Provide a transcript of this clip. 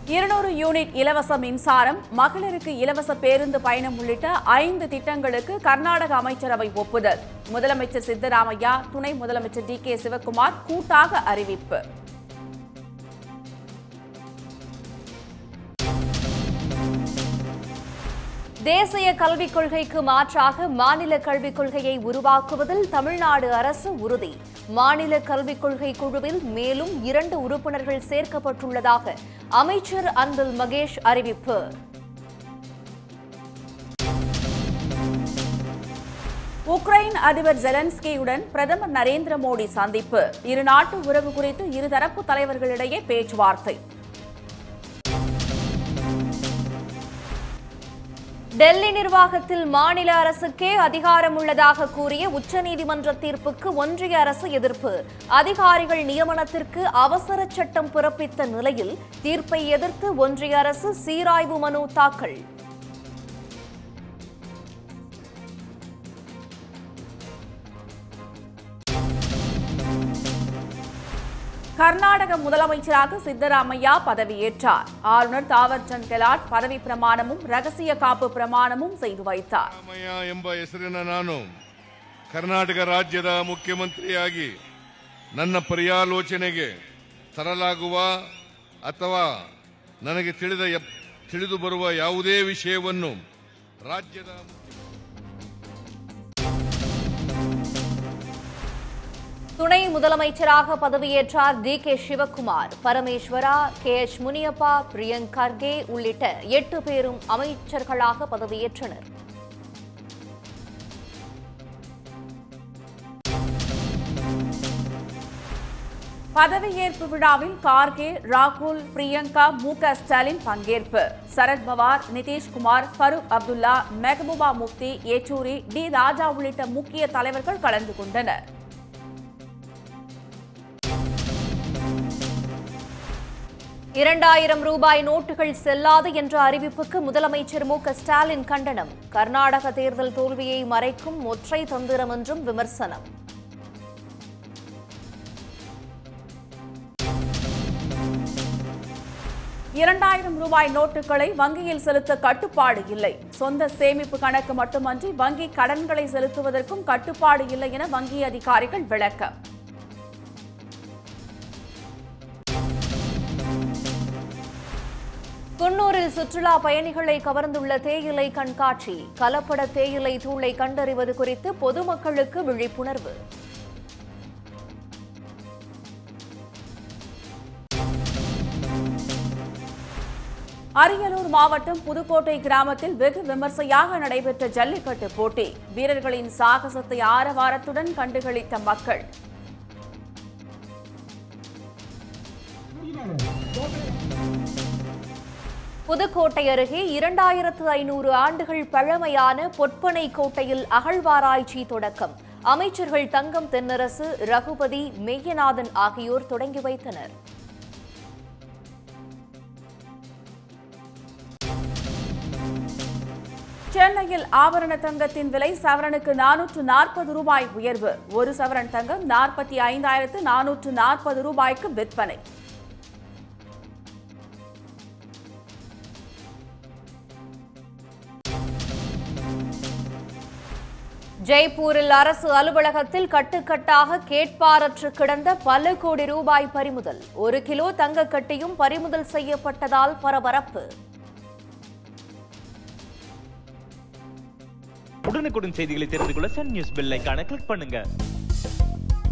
இருநூறு யூனிட் இலவச மின்சாரம் மகளிருக்கு இலவச பேருந்து பயணம் உள்ளிட்ட ஐந்து திட்டங்களுக்கு கர்நாடக அமைச்சரவை ஒப்புதல் முதலமைச்சர் சித்தராமையா துணை முதலமைச்சர் டி கே சிவக்குமார் கூட்டாக அறிவிப்பு தேசிய கல்விக் கொள்கைக்கு மாற்றாக மாநில கல்விக் கொள்கையை உருவாக்குவதில் தமிழ்நாடு அரசு உறுதி மாநில கல்விக் கொள்கை குழுவில் மேலும் இரண்டு உறுப்பினர்கள் சேர்க்கப்பட்டுள்ளதாக அமைச்சர் அன்பில் மகேஷ் அறிவிப்பு உக்ரைன் அதிபர் ஜெலன்ஸ்கியுடன் பிரதமர் நரேந்திர மோடி சந்திப்பு இருநாட்டு உறவு குறித்து இருதரப்பு தலைவர்களிடையே பேச்சுவார்த்தை டெல்லி நிர்வாகத்தில் மாநில அரசுக்கே அதிகாரம் உள்ளதாக கூறிய உச்சநீதிமன்ற தீர்ப்புக்கு ஒன்றிய அரசு எதிர்ப்பு அதிகாரிகள் நியமனத்திற்கு அவசர சட்டம் பிறப்பித்த நிலையில் தீர்ப்பை எதிர்த்து ஒன்றிய அரசு சீராய்வு மனு தாக்கல் கர்நாடக முதலமைச்சராக சித்தராமையா பதவியேற்றார் ஆளுநர் தாவர்சந்த் கெலாட் பதவி பிரமாணமும் ரகசிய காப்பு பிரமாணமும் செய்து வைத்தார் ರಾಮಯ್ಯ ಎಂಬ ಹೆಸರಿನ ನಾನು ಕರ್ನಾಟಕ ರಾಜ್ಯದ ಮುಖ್ಯಮಂತ್ರಿಯಾಗಿ ನನ್ನ ಪರ್ಯಾಲೋಚನೆಗೆ ತರಲಾಗುವ ಅಥವಾ ನನಗೆ ತಿಳಿದ ಯ- ತಿಳಿದು ಬರುವ ಯಾವುದೇ ವಿಷಯವನ್ನು ರಾಜ್ಯದ துணை முதலமைச்சராக பதவியேற்றார் D K Shivakumar Parameshwara K H Muniyappa Priyank Kharge உள்ளிட்ட எட்டு பேரும் அமைச்சர்களாக பதவியேற்றனர் பதவியேற்பு விழாவில் கார்கே ராகுல் பிரியங்கா மு க ஸ்டாலின் பங்கேற்பு சரத்பவார் நிதிஷ்குமார் ஃபருக் அப்துல்லா மெஹபூபா முஃப்தி யெச்சூரி டி ராஜா உள்ளிட்ட முக்கிய தலைவர்கள் கலந்து கொண்டனர் இரண்டாயிரம் ரூபாய் நோட்டுகள் செல்லாது என்ற அறிவிப்புக்கு முதலமைச்சர் மு க ஸ்டாலின் கண்டனம் கர்நாடக தேர்தல் தோல்வியை மறைக்கும் ஒற்றை தந்திரம் என்றும் விமர்சனம் இரண்டாயிரம் ரூபாய் நோட்டுகளை வங்கியில் செலுத்த கட்டுப்பாடு இல்லை சொந்த சேமிப்பு கணக்கு மட்டுமன்றி வங்கி கடன்களை செலுத்துவதற்கும் கட்டுப்பாடு இல்லை என வங்கி அதிகாரிகள் விளக்கம் குன்னூரில் சுற்றுலா பயணிகளை கவர்ந்துள்ள தேயிலை கண்காட்சி கலப்பட தேயிலை தூளை கண்டறிவது குறித்து பொதுமக்களுக்கு விழிப்புணர்வு அரியலூர் மாவட்டம் புதுக்கோட்டை கிராமத்தில் வெகு விமர்சையாக நடைபெற்ற ஜல்லிக்கட்டு போட்டி வீரர்களின் சாகசத்தை ஆரவாரத்துடன் கண்டுகளித்த மக்கள் புதுக்கோட்டை அருகே இரண்டாயிரத்து ஐநூறு ஆண்டுகள் பழமையான பொற்பனை கோட்டையில் அகழ்வாராய்ச்சி தொடக்கம் அமைச்சர்கள் தங்கம் தென்னரசு ரகுபதி மெய்யநாதன் ஆகியோர் தொடங்கி வைத்தனர் சென்னையில் ஆபரண தங்கத்தின் விலை சவரனுக்கு நானூற்று நாற்பது ரூபாய் உயர்வு ஒரு சவரன் தங்கம் நாற்பத்தி ஐந்தாயிரத்து நானூற்று நாற்பது ரூபாய்க்கு விற்பனை ஜெய்ப்பூரில் அரசு அலுவலகத்தில் கட்டுக்கட்டாக கேட்பாரற்று கிடந்த பல கோடி ரூபாய் பறிமுதல் ஒரு கிலோ தங்கக்கட்டியும் பறிமுதல் செய்யப்பட்டதால் பரபரப்பு உடனுக்குடன் செய்திகளை தெரிந்து கொள்ள சன் நியூஸ் பெல் ஐகானை கிளிக் பண்ணுங்க